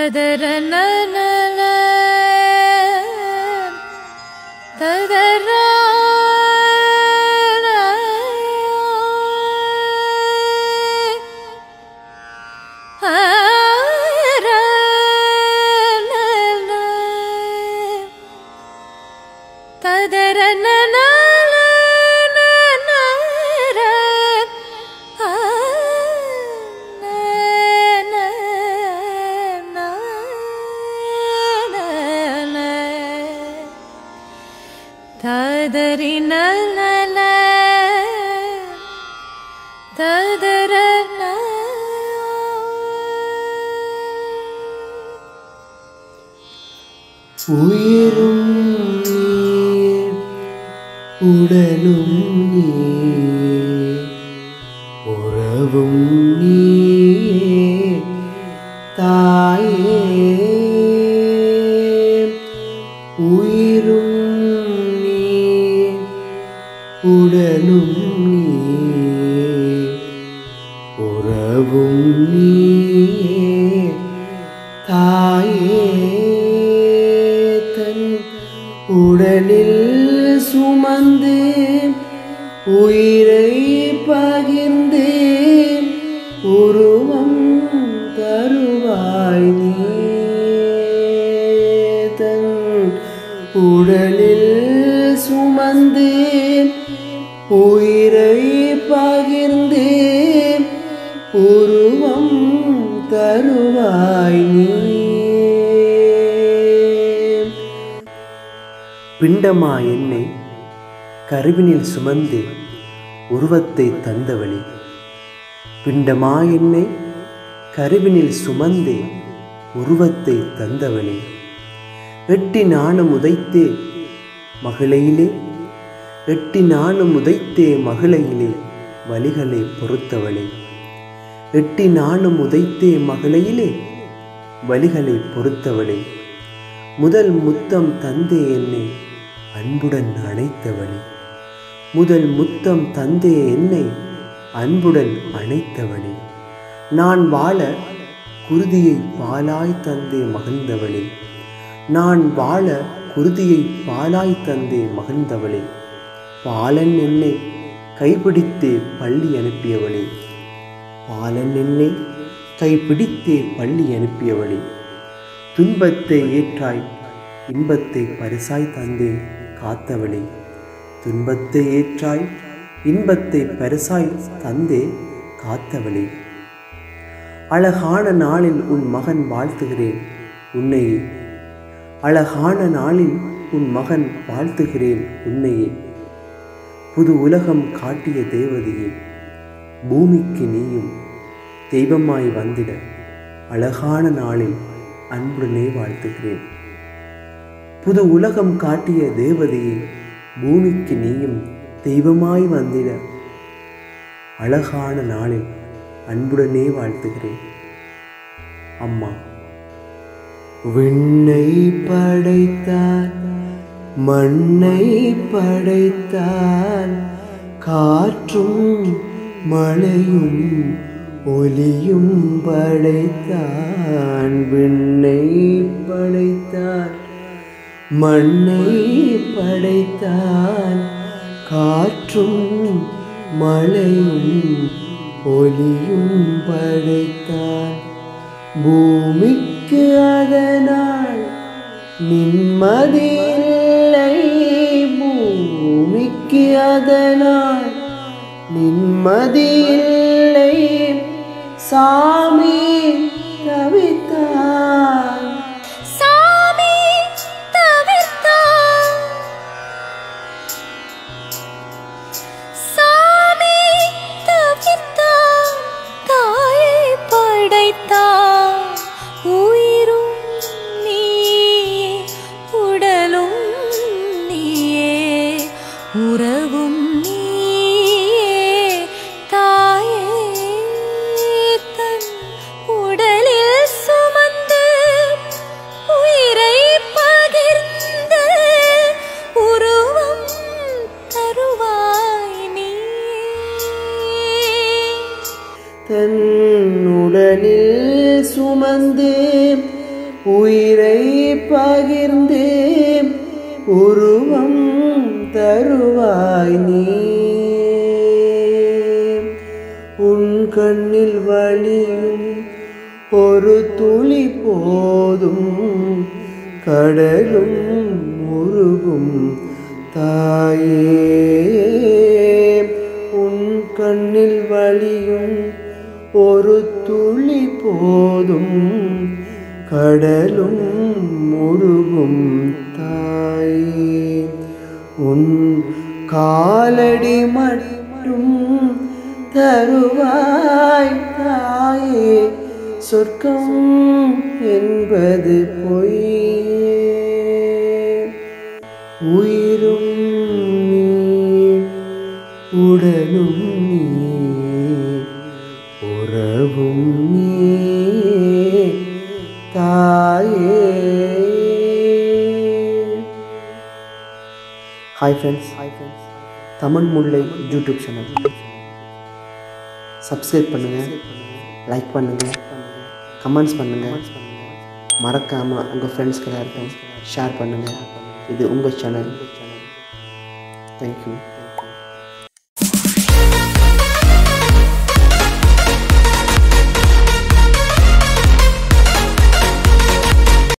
ததர நனல ததர ததர நனல ததரி நல ததர உயிரும் நீர் உடலும் நீர் உறவும் நீர் தாயே உயிரும் நீர் உடலும் நீர் உறவும் நீர் தாயே தன் உடலில் சுமந்து உயிரை பகிர்ந்து உருவம் தருவாய் நீ தன் உடலில் சுமந்து உயிரை பகிர்ந்து உருவம் தருவாய் நீ பிண்டமா என்னை கருவினில் சுமந்து உருவத்தை தந்தவளே பிண்டமா என்னை கருவினில் சுமந்து உருவத்தை தந்தவளே எட்டி நானும் உதைத்தே மகிழையிலே எட்டி நானும் உதைத்தே மகிழையிலே வலிகளை பொறுத்தவளே எட்டி நானும் உதைத்தே மகிழையிலே வலிகளை பொறுத்தவளே முதல் முத்தம் தந்தே என்னை அன்புடன் அணைத்தவளே முதல் முத்தம் தந்தே என்னை அன்புடன் அணைத்தவளே நான் வாழ குருதியை பாலாய் தந்தே மகிழ்ந்தவளே நான் வாழ குருதியை பாலாய் தந்தே மகிழ்ந்தவளே பாலன் என்னை கைப்பிடித்தே பள்ளி அனுப்பியவளே பாலன் என்னை கைப்பிடித்தே பள்ளி அனுப்பியவளே துன்பத்தை ஏற்றாய் இன்பத்தை பரிசாய் தந்தே காத்தவளே துன்பத்தை ஏற்றாய் இன்பத்தை பரிசாய் தந்தே காத்தவளே அழகான நாளில் உன் மகன் வாழ்த்துகிறேன் உன்னையே அழகான நாளில் உன் மகன் வாழ்த்துகிறேன் உன்னையே புது உலகம் காட்டிய தேவதையே பூமிக்கு நீயும் தெய்வமாய் வந்திட அழகான நாளில் அன்புடனே வாழ்த்துகிறேன் புது உலகம் காட்டிய தேவதையே பூமிக்கு நீயும் தெய்வமாய் வந்திட அழகான நாளில் அன்புடனே வாழ்த்துகிறேன் அம்மா விண்ணை படைத்தார் மண்ணை படைத்தார் காற்றும் மழையும் ஒலியும் படைத்தான் விண்ணை படைத்தான் மண்ணை படைத்தான் காற்றும் மழையும் ஒலியும் படைத்தான் பூமிக்கு அதனால் நிம்மதியில்லை பூமிக்கு அதனால் நிம்மதியில்லை சாமி தவித்தான் சாமி தவிர்த்தான் சாமி தவிர்த்தான் தாயை படைத்தான் உயிரும் நீயே உடலும் நீயே உறவும் நீயே தாயே தன் உடலில் சுமந்து உயிரை பகிர்ந்து உருவம் தருவாய் நீயே தன் உடலில் சுமந்து உருவம் தருவாய் நீ உன் கண்ணில் வழியும் ஒரு துளி போதும் கடலும் முருகும் தாயே உன் கண்ணில் வழியும் ஒரு துளி போதும் கடலும் முருகும் தாயே உன் காலடி மட்டும் தருவாய் தாயே சொர்க்கம் என்பது பொய்யே உயிரும் நீ உடலும் நீ உறவும் நீ தாயே hi friends hi friends Tamil Mullai YouTube channel subscribe பண்ணுங்கள் லைக் பண்ணுங்கள் கமெண்ட்ஸ் பண்ணுங்கள் மறக்காமல் உங்கள் ஃப்ரெண்ட்ஸ்க்கு எல்லாருக்கும் ஷேர் பண்ணுங்கள் இது உங்கள் சேனல் தேங்க்யூ